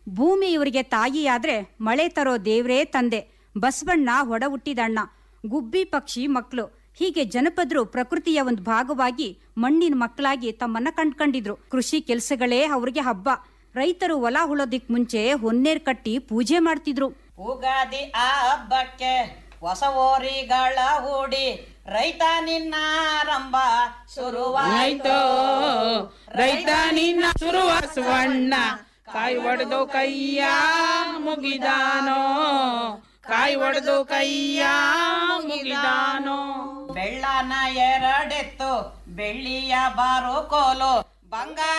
ಭೂಮಿ ಇವರಿಗೆ ತಾಯಿಯಾದ್ರೆ ಮಳೆ ತರೋ ದೇವ್ರೇ ತಂದೆ ಬಸವಣ್ಣ ಹೊಡ ಹುಟ್ಟಿದಣ್ಣ ಗುಬ್ಬಿ ಪಕ್ಷಿ ಮಕ್ಕಳು ಹೀಗೆ ಜನಪದರು ಪ್ರಕೃತಿಯ ಒಂದು ಭಾಗವಾಗಿ ಮಣ್ಣಿನ ಮಕ್ಕಳಾಗಿ ತಮ್ಮನ್ನ ಕಂಡ್ಕೊಂಡಿದ್ರು ಕೃಷಿ ಕೆಲಸಗಳೇ ಅವ್ರಿಗೆ ಹಬ್ಬ ರೈತರು ಹೊಲ ಹುಳೋದಿಕ್ ಮುಂಚೆ ಹೊನ್ನೇರ್ ಕಟ್ಟಿ ಪೂಜೆ ಮಾಡ್ತಿದ್ರು ಉಗಾದಿ ಆ ಹಬ್ಬಕ್ಕೆ ಹೊಸ ಓರಿಗಳ ಹೂಡಿ ರೈತ ನಿನ್ನ ಆರಂಭ ಶುರುವಾಯ್ತು ರೈತ ನಿನ್ನ ಶುರುವಾಸುವಣ್ಣ ಕಾಯಿ ಒಡೆದು ಕೈಯ ಮುಗಿದಾನೋ ಕಾಯಿ ಒಡೆದು ಕೈಯ ಮುಗಿದಾನೋ ಬೆಳ್ಳನ ಎರಡೆತ್ತು ಬೆಳ್ಳಿಯ ಬಾರು ಕೋಲು ಬಂಗಾರ